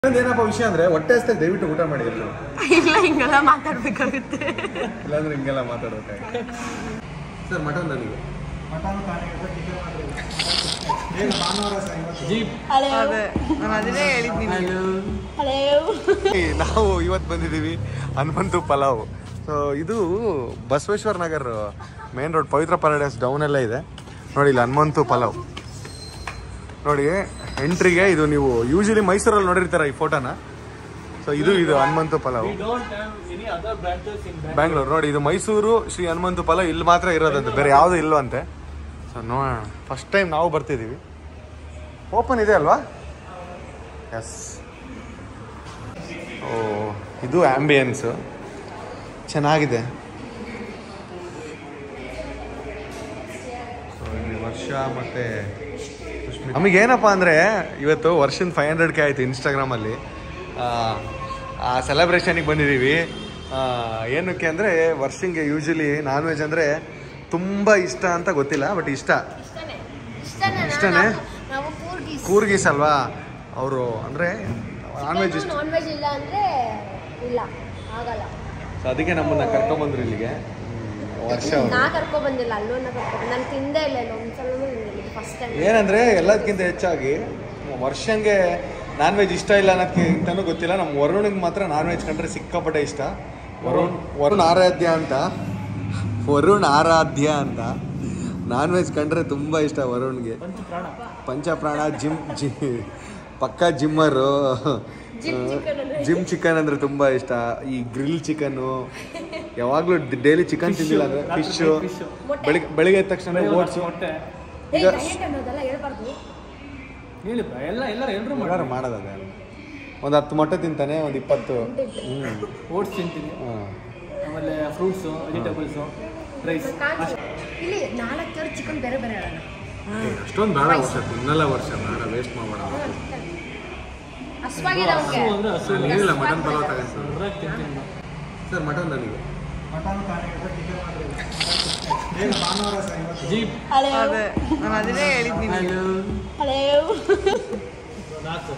ಏನಪ್ಪ ವಿಷಯ ಅಂದ್ರೆ ಹೊಟ್ಟೆ ಹಸ್ತೆ ದಯವಿಟ್ಟು ಊಟ ಮಾಡಿ ಎಲ್ಲರೂ ಇಲ್ಲ ಹಿಂಗೆಲ್ಲ ಮಾತಾಡ್ಬೇಕಾಗುತ್ತೆ ಇಲ್ಲಾಂದ್ರೆ ಹಿಂಗೆಲ್ಲ ಮಾತಾಡ್ಬೇಕಾಗಿ ಸರ್ ಮಟನ್ ನನಗೆ ಅದೇ ನಾನು ಅದನ್ನೇ ಹೇಳಿದ್ದೀನಿ ನಾವು ಇವತ್ತು ಬಂದಿದ್ದೀವಿ ಹನುಮಂತು ಪಲಾವ್ ಸೊ ಇದು Basaveshwara Nagar main road Pavitra paradise down ಎಲ್ಲ ಇದೆ ನೋಡಿ ಇಲ್ಲಿ ಹನುಮಂತು ಪಲಾವ್ ನೋಡಿ ಎಂಟ್ರಿಗೆ ಇದು ನೀವು ಯೂಶಲಿ ಮೈಸೂರಲ್ಲಿ ನೋಡಿರ್ತಾರ ಈ ಫೋಟೋನ ಸೊ ಇದು ಇದು Hanumanthu pulao We don't have any other branches in Bangalore. Bangalore ನೋಡಿ ಇದು ಮೈಸೂರು ಶ್ರೀ ಹನುಮಂತು ಪಲಾವ್ ಇಲ್ಲಿ ಮಾತ್ರ ಇರೋದಂತೆ ಬೇರೆ ಯಾವುದು ಇಲ್ವಂತೆ ಸೊ ನೋಡೋಣ ಫಸ್ಟ್ ಟೈಮ್ ನಾವು ಬರ್ತಿದ್ದೀವಿ ಓಪನ್ ಇದೆ ಅಲ್ವಾ ಎಸ್ ಓ ಇದು ಆಂಬಿಯನ್ಸು ಚೆನ್ನಾಗಿದೆ ಸೊ ಇಲ್ಲಿ ವರ್ಷ ಮತ್ತೆ ನಮಗೆ ಏನಪ್ಪ ಅಂದರೆ ಇವತ್ತು ವರ್ಷದ ಫೈವ್ ಹಂಡ್ರೆಡ್ ಕೆ ಆಯಿತು ಇನ್ಸ್ಟಾಗ್ರಾಮಲ್ಲಿ ಆ ಸೆಲೆಬ್ರೇಷನಿಗೆ ಬಂದಿದ್ದೀವಿ ಆ, ಏನಕ್ಕೆ ಅಂದರೆ ವರ್ಷಂಗೆ ಯೂಶಲಿ ನಾನ್ ವೆಜ್ ಅಂದರೆ ತುಂಬ ಇಷ್ಟ ಅಂತ ಗೊತ್ತಿಲ್ಲ ಬಟ್ ಇಷ್ಟ ಇಷ್ಟನೇ? ನಾವು ಕೂರ್ಗಿಸ್ ಕೂರ್ಗೀಸ್ ಅಲ್ವಾ ಅವರು ಅಂದರೆ ನಾನ್ ವೆಜ್ ಇಷ್ಟ ನಾನ್ ವೆಜ್ ಇಲ್ಲ ಅಂದ್ರೆ ಇಲ್ಲ ಆಗಲ್ಲ ಸೊ ಅದಕ್ಕೆ ನಮ್ಮನ್ನ ಕರ್ಕೊಂಬಂದ್ರು ಇಲ್ಲಿಗೆ ಹ್ಮ್, ವರ್ಷ ಅವ್ರು. ನಾ ಕರ್ಕೊ ಬಂದಿಲ್ಲ ಅಲ್ಲೂ ಕರ್ಕೊ ನಾನು ತಿಂದೇ ಇಲ್ಲ ಇಲ್ಲ ಒಂದ್ಸಲ ಫಸ್ಟ್ ಟೈಮ್ ಏನಂದ್ರೆ ಎಲ್ಲದಕ್ಕಿಂತ ಹೆಚ್ಚಾಗಿ ವರ್ಷಂಗೆ ನಾನ್ ವೆಜ್ ಇಷ್ಟ ಇಲ್ಲ ಅನ್ನೋದಕ್ಕಿಂತನೂ ಗೊತ್ತಿಲ್ಲ ನಮ್ಮ ವರುಣಿಗೆ ಮಾತ್ರ ನಾನ್ ವೆಜ್ ಕಂಡ್ರೆ ಸಿಕ್ಕಾಪಟ್ಟೆ ಇಷ್ಟ ವರುಣ್ ವರುಣ್ ಆರಾಧ್ಯ ಅಂತ ವರುಣ್ ಆರಾಧ್ಯ ಅಂತ ನಾನ್ ವೆಜ್ ಕಂಡ್ರೆ ತುಂಬ ಇಷ್ಟ ವರುಣ್ಗೆ ಪಂಚಪ್ರಾಣ. ಪಂಚಪ್ರಾಣ ಜಿಮ್ ಜಿ ಪಕ್ಕ ಜಿಮ್ಮರು ಜಿಮ್ ಚಿಕನ್ ಅಂದ್ರೆ ತುಂಬ ಇಷ್ಟ ಈ ಗ್ರಿಲ್ ಚಿಕನ್ನು ಯಾವಾಗಲೂ ಡೈಲಿ ಚಿಕನ್ ತಿಂದಿಲ್ಲ ಅಂದ್ರೆ ರಾತ್ರಿ ಫಿಶು fish. ಬೆಳಿಗ್ಗೆ ಬೆಳಿಗ್ಗೆ ಎದ್ದ ತಕ್ಷಣ ಬೆಳಿಗ್ಗೆ ಓಟ್ಸು ಹೊಟ್ಟೆ ಈಗ ಅನ್ನೋದೆಲ್ಲ ಹೇಳ್ಬಾರ್ದು ಹೇಳಿ ಬಾ, ಎಲ್ಲ ಎಲ್ಲರೂ ಎಲ್ಲರೂ ಎಲ್ಲರೂ ಮಾಡೋದದೆ ಒಂದು ಹತ್ತು ಮೊಟ್ಟೆ ತಿಂತಾನೆ ಒಂದು ಇಪ್ಪತ್ತು ಹ್ಞೂ ಓಟ್ಸ್ ತಿಂತೀನಿ ಹಾಂ ಆಮೇಲೆ ಫ್ರೂಟ್ಸು ವೆಜಿಟೇಬಲ್ಸು ರೈಸ್ ಇಲ್ಲಿ ನಾಲ್ಕು ಥರ ಚಿಕನ್ ಬೇರೆ ಬೇರೆ ಹೇಳೋಣ ಅಷ್ಟೊಂದು ಬೇಡ ವರ್ಷ ತಿನ್ನಲ್ಲ ವರ್ಷ ಬೇಡ ವೇಸ್ಟ್ ಮಾಡಬೇಡ ಹಸ್ವಾಗಿಲ್ಲ ಹಸು ಅವ್ನಿಗೆ ಅಂದ್ರೆ ಹಸು ಏನಿಲ್ಲ ಮಟನ್ ಪಲಾವ್ ತಗೊಂಡು ಅದ್ರಾಗ ತಿಂತೀನಿ ನಾನು. ಸರ್ ಮಟನ್ ನನಗೆ ಜೀಪ್ ಅದೇ ನಾನು ಅದನ್ನೇ ಹೇಳಿದ್ದೀನಿ ನಾಲ್ಕು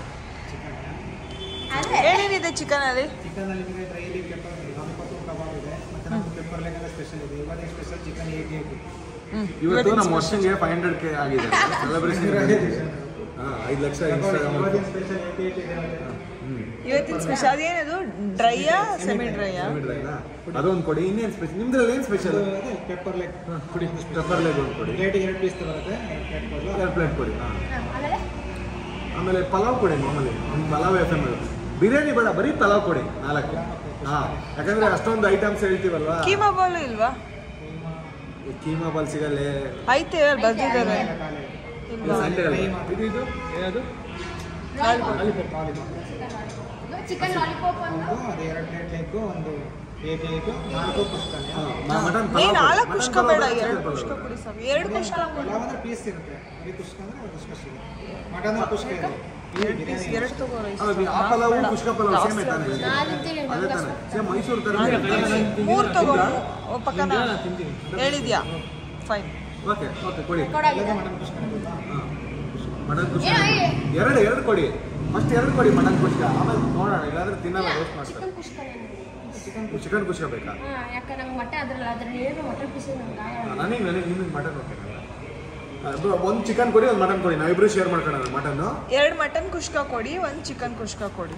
ಏನೇನಿದೆ ಚಿಕನ್ ಅಲ್ಲಿ ಚಿಕನ್ ಅಲ್ಲಿ ನಿಮಗೆ dry leaf pepper lollipop kebab ಇದೆ ಮತ್ತೆ ನಮ್ದು ಪೆಪ್ಪರ್ ಲೆಗ್ ಸ್ಪೆಷಲ್ ಇದೆ ಇವಾಗ ಸ್ಪೆಷಲ್ ಚಿಕನ್ ಏಟಿ ಏಟಿ ಇವತ್ತು ನಮ್ಮ ವರ್ಷಂಗೆ ಫೈವ್ ಹಂಡ್ರೆಡ್ ಕೆ ಆಗಿದೆ ಸೆಲೆಬ್ರೇಷನ್ ಹಾಂ ಐದು ಲಕ್ಷ ಇನ್ಸ್ಟಾಗ್ರಾಮ್ ಇವಾಗಿನ ಸ್ಪೆಷಲ್ ಏಟಿ ಏಟಿ ಇದೆ ಇವತ್ತಿನ ಸ್ಪೆಷಲ್ ಅದೇನದು ಡ್ರೈಯಾ ಸೆಮಿ ಡ್ರೈಯಾ ಅದೊಂದು ಕೊಡಿ ಇನ್ನೇನು ಸ್ಪೆಷಲ್ ನಿಮ್ದ್ರಲ್ಲಿ ಏನು ಸ್ಪೆಷಲ್ ಪೆಪ್ಪರ್ ಲೆಗ್ ಕೊಡಿ ಪೆಪ್ಪರ್ ಲೆಗ್ ಒಂದು ಕೊಡಿ ಪ್ಲೇಟಿಗೆ ಎರಡು ಪೀಸ್ ಬರುತ್ತೆ ಎರಡು ಪ್ಲೇಟ್ ಕೊಡಲು ಎರಡು ಪ್ಲೇಟ್ ಕೊಡಿ ಹಾಂ ಆಮೇಲೆ ಆಮೇಲೆ ಪಲಾವ್ ಕೊಡಿ ಮಾಮೂಲಿ ಒಂದು ಪಲಾವ್ ಎಫ್ ಎಮ್ ಬಿರಿಯಾನಿ ಬೇಡ ಬರೀ ಪಲಾವ್ ಕೊಡಿ ನಾಲ್ಕು ಹಾಂ ಯಾಕಂದ್ರೆ ಅಷ್ಟೊಂದು ಐಟಮ್ಸ್ ಹೇಳ್ತೀವಲ್ವಾ ಕೀಮಾ ಬಾಲು ಇಲ್ವಾ ಕೀಮಾ ಬಾಲ್ ಸಿಗಲ್ಲೇ ಐತೆ ಅಲ್ಲಿ ಬರ್ದಿದ್ದಾರೆ ಇಲ್ಲ ಸಂಡೆ ಅಲ್ಲ ಇದು ಇದು ಏನದು ಚಿಕನ್ ಲಾಲಿಪಾಪ್ ಒಂದು ಒಂದು ಅದು ಎರಡು ಪ್ಲೇಟ್ ಲೆಗ್ ಒಂದು ಏಟಿ ಏಟು ನಾಲ್ಕು ಪುಷ್ಕನೆ ಮಟನ್ ನೀ ನಾಲ್ಕು ಕುಷ್ಕ ಬೇಡ ಎರಡು ಕುಷ್ಕ ಕೊಡಿ ಸ್ವಾಮಿ ಎರಡು ಕುಷ್ಕ ಪಲಾವ್ ಅಂದ್ರೆ ಪೀಸ್ ಇರುತ್ತೆ ಬರೀ ಕುಷ್ಕ ಅಂದ್ರೆ ಅದು ಸ್ಪೆಷಲ್ ಮಟನ್ ಕುಷ್ಕ ಇದೆ ಇದು ಬಿರಿಯಾನಿ ಎರಡು ತಗೋ ರೈಸ್ ಆ ಪಲಾವು ಕುಷ್ಕ ಪಲಾವ್ ಸೇಮ್ ತಾನೆ ನಾನು ತಿಂತೀನಿ ಅದೇ ತಾನೆ ಸೇಮ್ ಮೈಸೂರು ತರ ಮೂರು ತಗೋ ಓ ಪಕ್ಕನ ನಾನು ತಿಂತೀನಿ ಹೇಳಿದ್ಯಾ ಫೈನ್ ಓಕೆ ಓಕೆ ಕೊಡಿ ಕೊಡಾಗಿದೆ ಮಟನ್ ಕುಷ್ಕ ಮಟನ್ ಕುಷ್ಕ ಏ, ಏ. ಎರಡು ಎರಡು ಕೊಡಿ ಫಸ್ಟ್ ಎರಡು ಕೊಡಿ ಮಟನ್ ಕುಷ್ಕ ಆಮೇಲೆ ನೋಡೋಣ ಇಲ್ಲಾಂದ್ರೆ ತಿನ್ನಲ್ಲ ವೇಸ್ಟ್ ಮಾಡ್ತಾರೆ ಚಿಕನ್ ಕುಷ್ಕ ಚಿಕನ್ ಕುಷ್ಕ ಬೇಕಾ ಹಾ ಯಾಕೆ ನಂಗೆ ಮಟನ್ ಅದ್ರಲ್ಲ ಅದ್ರಲ್ಲಿ ಏನು ಮಟನ್ ಪೀಸ್ ನಂಗೆ ಆಗಲ್ಲ ನನಗೆ ನನಗೆ ನಿಮಗೆ ಮಟನ್ ಓಕೆ ಒಂದು ಚಿಕನ್ ಕೊಡಿ ಒಂದು ಮಟನ್ ಕೊಡಿ ನಾವಿಬ್ರು ಶೇರ್ ಮಾಡ್ಕೊಳ್ಳೋಣ ಮಟನ್ನು ಎರಡು ಮಟನ್ ಕುಷ್ಕ ಕೊಡಿ ಒಂದು ಚಿಕನ್ ಕುಷ್ಕ ಕೊಡಿ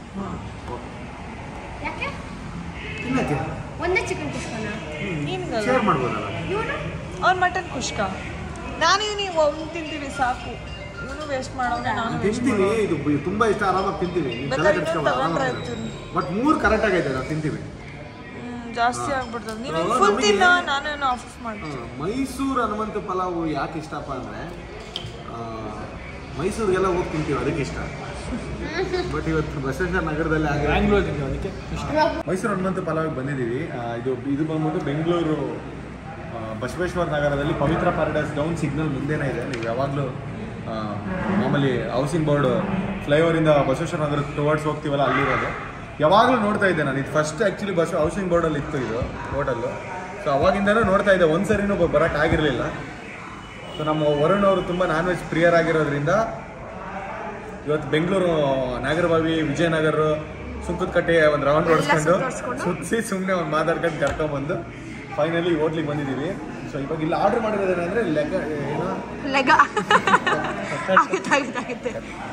ಯಾಕೆ ತಿನ್ನಕ್ಕೆ ಒಂದೇ ಚಿಕನ್ ಕುಷ್ಕನ ನಿನ್ಗಲ್ಲ ಶೇರ್ ಮಾಡ್ಬೋದಲ್ಲ ಇವನು ಅವ್ನು ಮಟನ್ ಕುಷ್ಕ ನಾನು ನೀವು ಒಂದು ತಿಂತೀವಿ ಸಾಕು ಇವನು ವೇಸ್ಟ್ ಮಾಡೋಣ ನಾನು ವೇಸ್ಟ್ ತಿಂತೀವಿ ಇದು ಬ- ತುಂಬಾ ಇಷ್ಟ ಆರಾಮಾಗಿ ತಿಂತೀವಿ ಬೇಕಾದ್ರೆ ಇನ್ನೊಂದು ತಗೊಂಡ್ರೆ ಆಯ್ತು. ಬಟ್ ಮೂರು ಕರೆಕ್ಟ್ ಆಗೈತೆ ನಾವು ತಿಂತೀವಿ ಹ್ಮ್, ಜಾಸ್ತಿ ಆಗ್ಬಿಡ್ತದೆ ನೀನು ಹೌದು, ಫುಲ್ ನಮಗೆ- ತಿನ್ನ ನಾನೇನು ಆಫ್ ಮಾಡ್ತೀನಿ ಹಾ, ಮೈಸೂರು ಹನುಮಂತ ಪಲಾವು ಯಾಕೆ ಇಷ್ಟಪ್ಪ ಅಂದರೆ ಮೈಸೂರಿಗೆಲ್ಲ ಹೋಗಿ ತಿಂತೀವಿ ಅದಕ್ಕೆ ಇಷ್ಟ ಬಟ್ ಇವತ್ತು ಬಸವೇಶ್ವರ ನಗರದಲ್ಲಿ ಆಗಿರೋ ಬ್ಯಾಂಗ್ಳೂರ್ ಇದೀವಿ ಅದಕ್ಕೆ ಇಷ್ಟ ಮೈಸೂರು ಹನುಮಂತ ಪಲಾವಿಗೆ ಬಂದಿದ್ದೀವಿ ಆ, ಇದು ಇದು ಬಂದ್ಬಿಟ್ಟು ಬೆಂಗಳೂರು ಆ, ಬಸವೇಶ್ವರ ನಗರದಲ್ಲಿ ಪವಿತ್ರ ಪ್ಯಾರಡೈಸ್ ಡೌನ್ ಸಿಗ್ನಲ್ ಮುಂದೆನೇ ಇದೆ ನೀವು ಯಾವಾಗಲೂ ಮಾಮೂಲಿ ಹೌಸಿಂಗ್ ಬೋರ್ಡ್ ಫ್ಲೈಓವರಿಂದ ಬಸವೇಶ್ವರ ನಗರ ಟುವರ್ಡ್ಸ್ ಹೋಗ್ತೀವಲ್ಲ ಅಲ್ಲಿರೋದು ಯಾವಾಗಲೂ ನೋಡ್ತಾ ಇದ್ದೆ ನಾನು ಇದು ಫಸ್ಟ್ ಆ್ಯಕ್ಚುಲಿ ಬಸ್ ಹೌಸಿಂಗ್ ಬೋರ್ಡಲ್ಲಿ ಇತ್ತು ಇದು ಹೋಟೆಲ್ಲು ಸೊ ಅವಾಗಿಂದನೂ ನೋಡ್ತಾ ಇದ್ದೆ ಒಂದು ಸರಿನೂ ಬರೋಕ್ಕೆ ಆಗಿರಲಿಲ್ಲ ಸೊ ನಮ್ಮ ವರುಣ್ ಅವರು ತುಂಬ ನಾನ್ ವೆಜ್ ಪ್ರಿಯರಾಗಿರೋದ್ರಿಂದ ಇವತ್ತು ಬೆಂಗಳೂರು ನಾಗರಬಾವಿ ವಿಜಯನಗರ ಸುಂಕದಕಟ್ಟೆ ಒಂದು ರೌಂಡ್ ಎಲ್ಲ ಹೊಡ್ಸ್ಕೊಂಡು ಸುತ್ತೋಡ್ಸ್ಕೊಂಡು. ಸುತ್ತಿಸಿ ಸುಮ್ಮನೆ ಒಂದು ಮಾತಾಡ್ಕೊಂಡು ಕರ್ಕೊಂಡ್ಬಂದು ಫೈನಲಿ ಹೋಟ್ಲಿಗೆ ಬಂದಿದ್ದೀವಿ ಸೊ ಇವಾಗ ಇಲ್ಲಿ ಆರ್ಡರ್ ಮಾಡಿರೋದೇನಂದ್ರೆ ಲೆಕ್ಕ ಏನೋ ಲೆಗ ಆಗುತ್ತೆ ಆಗುತ್ತೆ ಆಗುತ್ತೆ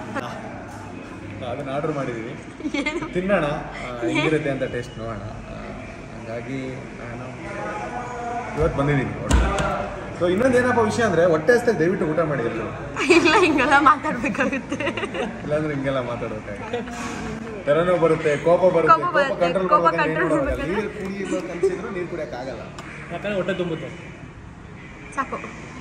ಅದನ್ನ ಆರ್ಡರ್ ಮಾಡಿದ್ದೀವಿ ತಿನ್ನೋಣ ಆ, ಹೆಂಗಿರುತ್ತೆ ಅಂತ ಟೇಸ್ಟ್ ನೋಡೋಣ ಆ, ಹಂಗಾಗಿ ನಾನು ಇವತ್ತು ಬಂದಿದ್ದೀನಿ ಸೊ ಇನ್ನೊಂದು ಏನಪ್ಪ ವಿಷಯ ಅಂದರೆ ಹೊಟ್ಟೆ ಹಸ್ತಾಗ ದಯವಿಟ್ಟು ಊಟ ಮಾಡಿ ಎಲ್ಲರೂ ಇಲ್ಲ ಹಿಂಗೆಲ್ಲ ಮಾತಾಡ್ಬೇಕಾಗುತ್ತೆ ಇಲ್ಲಾಂದ್ರೆ ಹಿಂಗೆಲ್ಲ ಮಾತಾಡ್ಬೇಕಾಗುತ್ತೆ ತಲೆನೋವು ಬರುತ್ತೆ ಕೋಪ ಬರುತ್ತೆ ಕೋಪ ಕೋಪ ಬರುತ್ತೆ, ಕಂಟ್ರೋಲ್ ಕೋಪ ಮಾಡ್ಬೇಕಂದ್ರೆ ಏನು control ಮಾಡೋಕ್ಕಾಗಲ್ಲ. ನೀರು ಕುಡಿಬೇಕು ಅನ್ಸಿದ್ರು ನೀರು ಕುಡಿಯೋಕ್ಕಾಗಲ್ಲ ಯಾಕಂದ್ರೆ ಹೊಟ್ಟೆ ತುಂಬುತ್ತೆ ಸಾಕು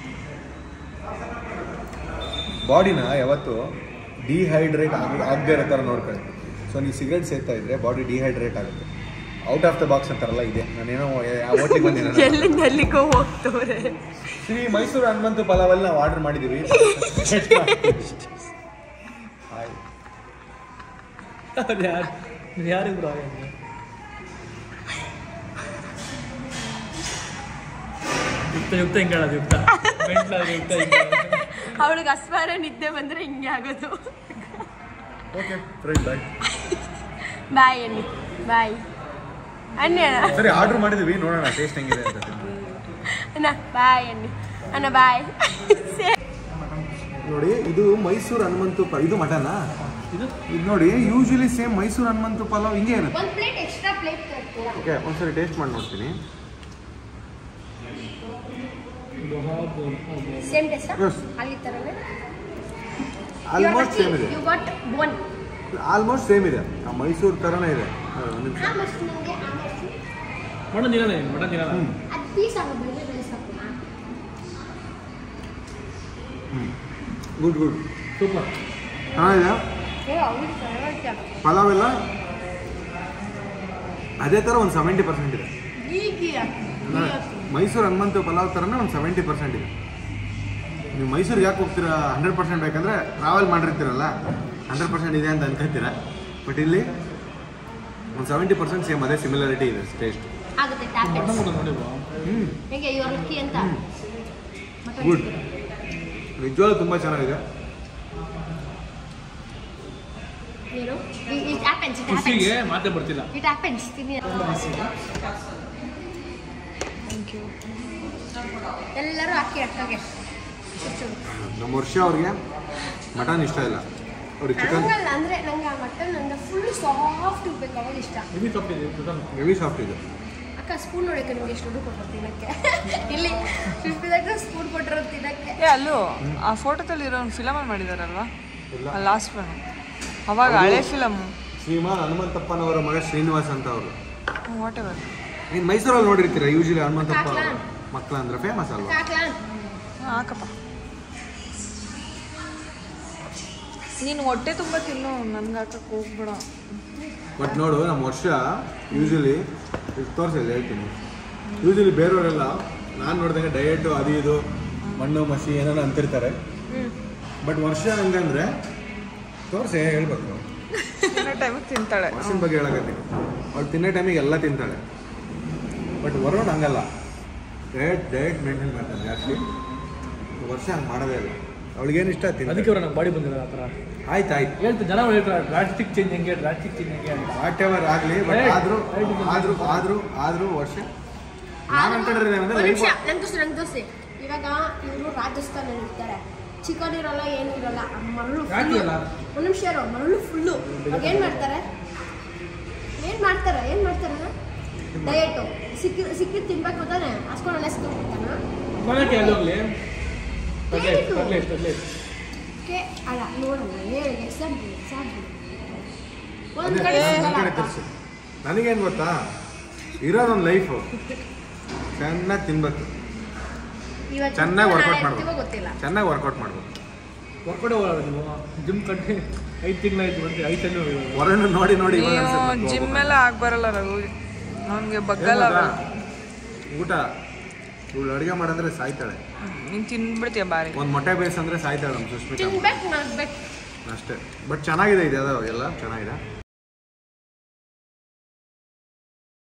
ಬಾಡಿನ ಯಾವತ್ತು ಡಿಹೈಡ್ರೇಟ್ ಆಗ ಆಗದೆ ಇರೋ ಥರ ನೋಡ್ಕೊಳ್ಳಿ ಸೊ ನೀವು ಸಿಗರೇಟ್ ಸೇರ್ತಾ ಇದ್ರೆ ಬಾಡಿ ಡಿಹೈಡ್ರೇಟ್ ಆಗುತ್ತೆ ಔಟ್ ಆಫ್ ದ ಬಾಕ್ಸ್ ಅಂತಾರಲ್ಲ ಇದೆ ನಾನೇನೋ ಆ ಹೋಟ್ಲಿಗೆ ಬಂದಿದ್ದೀನಿ ಎಲ್ಲಿಂದ ಎಲ್ಲಿಗೋ ಹೋಗ್ತವ್ರೆ ಶ್ರೀ ಮೈಸೂರು ಹನುಮಂತು ಪಲಾವಲ್ಲಿ ನಾವು ಆರ್ಡರ್ ಮಾಡಿದ್ದೀವಿ ಹಾಯ್ ಅದು ಯಾರು ಯಾರಿಬ್ರು ಹಾಗೆ ಯುಕ್ತ ಯುಕ್ತ ಹಿಂಗೆ ಹೇಳೋದು ಯುಕ್ತ ಮೆಂಟ್ಲಾದ್ರೆ ಯುಕ್ತ ಹಿಂಗೆ ಹೇಳೋದು. ಅವಳಿಗೆ ಅಸ್ವಾರ ನಿದ್ದೆ ಬಂದ್ರೆ ಹಿಂಗೆ ಆಗೋದು ಓಕೆ ಫ್ರೆಂಡ್ ಬಾಯ್ ಬಾಯ್ ಅನ್ನಿ ಬಾಯ್ ಅನ್ನಿ ಅಣ್ಣ ಸರಿ ಆರ್ಡರ್ ಮಾಡಿದ್ದೀವಿ ನೋಡೋಣ ಟೇಸ್ಟ್ ಹೆಂಗಿದೆ ಅಂತ ಅಣ್ಣ ಬಾಯ್ ಅನ್ನಿ ಅಣ್ಣ ಬಾಯ್ ನೋಡಿ ಇದು ಮೈಸೂರು ಹನುಮಂತು ಪ ಇದು ಮಟನಾ ಇದು ಇದು ನೋಡಿ ಯೂಶಲಿ ಸೇಮ್ ಮೈಸೂರು ಹನುಮಂತು ಪಲಾವ್ ಹಿಂಗೆ ಇರುತ್ತೆ ಒಂದು ಪ್ಲೇಟ್ ಎಕ್ಸ್ಟ್ರಾ ಪ್ಲೇಟ್ ತರ್ತೀರಾ ಓಕೆ ಒಂದ್ಸರಿ ಟೇಸ್ಟ್ ಮಾಡಿ ನೋಡ್ತೀನಿ ಸೇಮ್ ಟೇಸ್ಟ್ Yes. ಅಲ್ಲಿ ಥರನೇ ಆಲ್ಮೋಸ್ಟ್ ಸೇಮ್ ಇದೆ you got one almost same ಇದೆ ಆ ಮೈಸೂರು ಥರನೇ ಇದೆ ಒಂದು ನಿಮಿಷ ಆಮಷ್ಟು ನನಗೆ ಆಮಷ್ಟು ಮಟನ್ ತಿನ್ನೋಣ ಏನು ಮಟನ್ ತಿನ್ನೋಣ ಹ್ಮ್. ಅದು ಪೀಸ್ ಆಗೋ ಬೆಳೆ ಬೆಳೆ ಸಾಕು ಗುಡ್ ಗುಡ್ ಸೂಪರ್ ಚೆನ್ನಾಗಿದೆ ಏ ಅವ್ರಿಗೆ ಪರವಾಗಿಲ್ಲ ಪಲಾವ್ ಎಲ್ಲ ಅದೇ ಥರ ಒಂದು ಸೆವೆಂಟಿ ಪರ್ಸೆಂಟ್ ಇದೆ ಈಗ ಮೈಸೂರು ಹನುಮಂತು ಪಲಾವ್ ಥರನೇ ಒಂದು ಸೆವೆಂಟಿ ಪರ್ಸೆಂಟ್ ಇದೆ ನೀವು ಮೈಸೂರಿಗೆ ಯಾಕೆ ಹೋಗ್ತೀರಾ ಹಂಡ್ರೆಡ್ ಪರ್ಸೆಂಟ್ ಬೇಕಂದ್ರೆ ಟ್ರಾವೆಲ್ ಮಾಡಿರ್ತೀರಲ್ಲ ಹಂಡ್ರೆಡ್ ಪರ್ಸೆಂಟ್ ಇದೆ ಅಂತ ಅನ್ಕೊಂತೀರಾ ಬಟ್ ಇಲ್ಲಿ ಒಂದು ಸೆವೆಂಟಿ ಪರ್ಸೆಂಟ್ ಸೇಮ್ ಅದೇ ಸಿಮಿಲಾರಿಟಿ ಇದೆ ಟೇಸ್ಟ್ ಆಗುತ್ತೆ ಮಟನ್ ಟ್ಯಾಬ್ಲೆಟ್ಸ್ ಕೂಡ ನೋಡಿಲ್ವಾ ಹ್ಞೂ ಹೇಗೆ ಇವ್ರ ಲಕ್ಕಿ ಅಂತ ಮಟನ್ ಗುಡ್ ಚಿಕನ್. ನಿಜವಾಗ್ಲೂ ತುಂಬ ಚೆನ್ನಾಗಿದೆ ಏನು ಇಟ್ ಹ್ಯಾಪನ್ಸ್ ಇಟ್ ಖುಷಿಗೆ ಹ್ಯಾಪನ್ಸ್ ಮಾತೇ ಬರ್ತಿಲ್ಲ ಇಟ್ ಹ್ಯಾಪನ್ಸ್ ತಿನ್ನಿ ಥ್ಯಾಂಕ್ ಯು ಎಲ್ಲರೂ ಹಾಕಿ ಅಟ್ಟೋಗೆ ನಮ್ಮ ವರ್ಷ ಅವ್ರಿಗೆ ಮಟನ್ ಇಷ್ಟ ಇಲ್ಲ ಅವ್ರಿಗೆ ಚಿಕನ್ ಹಂಗಲ್ಲ ಅಂದ್ರೆ ನಂಗೆ ಆ ಮಟನ್ ಅಂದ್ರೆ ಫುಲ್ ಸಾಫ್ಟ್ ಇರ್ಬೇಕು ಅವಾಗ ಇಷ್ಟ ಹೆವಿ ತಪ್ಪಿದೆ ಮಟನ್ ಹೆವಿ ಸಾಫ್ಟ್ ಇದೆ ಅಕ್ಕ ಸ್ಪೂನ್ ನೋಡಕ್ಕೆ ನಿಮ್ಗೆ ಎಷ್ಟು ದುಡ್ಡು ಕೊಟ್ಟರು ತಿನ್ನಕ್ಕೆ ಇಲ್ಲಿ ಫಿಫ್ಟಿದಾಗ ಸ್ಪೂನ್ ಕೊಟ್ಟಿರೋದು ತಿನ್ನಕ್ಕೆ ಏ ಅಲ್ಲೂ ಆ ಫೋಟೋದಲ್ಲಿ ಇರೋ ಒಂದು ಫಿಲಮಲ್ಲಿ ಮಾಡಿದಾರಲ್ವಾ ಲಾಸ್ಟ್ ಒನ್ ಅವಾಗ ಹಳೆ ಫಿಲಮು ಶ್ರೀಮಾನ್ ಹನುಮಂತಪ್ಪನವರ ಮಗ ಶ್ರೀನಿವಾಸ್ ಅಂತ ಅವರು ವಾಟ್ ಎವರ್ ನೀನು ಮೈಸೂರಲ್ಲಿ ನೋಡಿರ್ತೀರ ಯೂಶಲಿ ಹನುಮಂತಪ್ಪ ಕಾಕ್ಲಾ. ಮಕ್ಕಳ ಅಂದ್ರೆ ಫೇಮಸ್ ಅಲ್ವಾ ಹಾಕ್ಲಾ ಹಾಕಪ್ಪ ನೀನು ಹೊಟ್ಟೆ ತುಂಬ ತಿನ್ನು ನನ್ಗೆ ಹಾಕಕ್ಕೆ ಹೋಗ್ಬೇಡ ಬಟ್ ನೋಡು ನಮ್ಮ ವರ್ಷ ಯೂಶಲಿ ತೋರಿಸಿಲ್ಲ ಹೇಳ್ತೀನಿ ಯೂಶಲಿ ಬೇರೆಯವರೆಲ್ಲ ನಾನು ನೋಡಿದಂಗೆ ಡಯಟು ಅದು ಇದು ಮಣ್ಣು ಮಸಿ ಏನೋ ಅಂತಿರ್ತಾರೆ ಬಟ್ ವರ್ಷ ಹಂಗಂದ್ರೆ ತೋರಿಸಿ ಹೇಳ್ಬೇಕು ತಿನ್ನೋ ಟೈಮಿಗೆ ತಿಂತಾಳೆ ವರ್ಷದ ಬಗ್ಗೆ ಹೇಳಕತ್ತೀನಿ ಅವ್ಳು ತಿನ್ನೋ ಟೈಮಿಗೆ ಎಲ್ಲ ತಿಂತಾಳೆ ಬಟ್ ವರುಣ್ ಹಂಗಲ್ಲ ಡಯಟ್ ಡಯಟ್ ಮೇಂಟೈನ್ ಮಾಡ್ತಾನೆ ಜಾಸ್ತಿ ವರ್ಷ ಹಂಗೆ ಮಾಡೋದೇ ಇಲ್ಲ ಅವಳಿಗೇನು ಇಷ್ಟ ಅದಕ್ಕೆ ತಿನ್ನೋದಕ್ಕೆ ಅವ್ರು ನಂಗೆ ಬಾಡಿ ಬಂದಿಲ್ಲ ಆ ಥರ ಆಯ್ತು ಆಯ್ತು ಹೇಳ್ತಾರೆ ಜನ ಹೇಳ್ತಾರೆ ಡ್ರಾಸ್ಟಿಕ್ ಚೇಂಜ್ ಹೆಂಗೆ ಡ್ರಾಸ್ಟಿಕ್ ಚೇಂಜ್ ಹೆಂಗೆ ಅಂತ ವಾಟ್ ಎವರ್ ಆಗಲಿ ಬಟ್ Right. ಆದರೂ Right. ಆದರೂ ಆದರೂ ಆದರೂ ವರ್ಷ ನಾನು ಅನ್ಕೊಂಡಿರೋದು ಏನಂದ್ರೆ ಒಂದು ಲೈಫ್ ನಿಮಿಷ ನಂಗೆ ದೋಸೆ ನಂಗೆ ದೋಸೆ ಇವಾಗ ಇವರು ರಾಜಸ್ಥಾನಲ್ಲಿ ಇರ್ತಾರೆ ಚಿಕನ್ ಇರಲ್ಲ ಏನು ಇರಲ್ಲ ಆ ಮರಳು ಯಾಕೆ ಫುಲ್ಲು ಇರಲ್ಲ? ಒಂದು ನಿಮಿಷ ಇರೋ ಮರಳು ಫುಲ್ಲು ಅವಾಗ ಏನು ಮಾಡ್ತಾರೆ ಏನು ಮಾಡ್ತಾರೆ ಏನು ಮಾಡ್ತಾರೆ ಡಯಟು ಸಿಕ್ಕಿ ಸಿಕ್ಕಿದ್ದು ತಿನ್ಬೇಕು ತಾನೆ ಅಷ್ಟೊಂದು ಅನ್ನ ಸಿಕ್ಕಿರ್ತಾನ ಕೊನೆಗೆ ಅಲ್ಲಿ ಹೋಗ್ಲಿ ಕಡ್ಲೆ ಏನಿದು? ಕಡ್ಲೆ ಎಷ್ಟು ಕಡ್ಲೆ ಕೆ ಅಲ್ಲ ನೋಡೋಣ ಹೇಳಿ ಎಕ್ಸಾಂಪಲ್ ಎಕ್ಸಾಂಪಲ್ ಒಂದು ಅದೇ ಕಡೆ ಒಂದ್ ಸಿಗಲ್ಲ ಕಡೆ ಅಂತ. ತೋರಿಸು ನನಗೇನು ಗೊತ್ತಾ ಇರೋದೊಂದು ಲೈಫು ಚೆನ್ನಾಗಿ ತಿನ್ಬೇಕು ಇವತ್ತು ಚೆನ್ನಾಗಿ ನಾಳೆ ವರ್ಕೌಟ್ ಇರ್ತೀವೋ ಮಾಡ್ಬೇಕು ಗೊತ್ತಿಲ್ಲ ಚೆನ್ನಾಗಿ ವರ್ಕೌಟ್ ಮಾಡ್ಬೇಕು ಹೊರ್ಗಡೆ ಹೋಗೋದು ನೀವು ಜಿಮ್ ಕಟ್ಟಿ ಐದು ತಿಂಗಳಾಯ್ತು ಬಂದು ಐದು ತಿಂಗಳು ಹೊರಗಡೆ ನೋಡಿ ನೋಡಿ ಇವಾಗ ನೀವು ಅನ್ಸುತ್ತೆ ಜಿಮ್ ಹೋಗ್ಬೇಕು ಎಲ್ಲ ಆಗ್ಬರಲ್ಲ ರಘು ನನಗೆ ಏನ್ ಬಗ್ಗಲ್ಲ ಗೊತ್ತಾ? ಊಟ ಇವಳು ಅಡುಗೆ ಮಾಡಂದ್ರೆ ಸಾಯ್ತಾಳೆ ನೀನು ತಿನ್ಬಿಡ್ತೀಯ ಬಾರಿ ಒಂದು ಮೊಟ್ಟೆ ಬೇಯಿಸ್ ಅಂದ್ರೆ ಸಾಯ್ತಾಳೆ ನಮ್ಮ ಸುಸ್ಮಿತಾ ತಿನ್ಬೇಕು ಮಾಡ್ಬೇಕು ಅಷ್ಟೇ ಬಟ್ ಚೆನ್ನಾಗಿದೆ ಇದೆ ಅದು ಎಲ್ಲ ಚೆನ್ನಾಗಿದೆ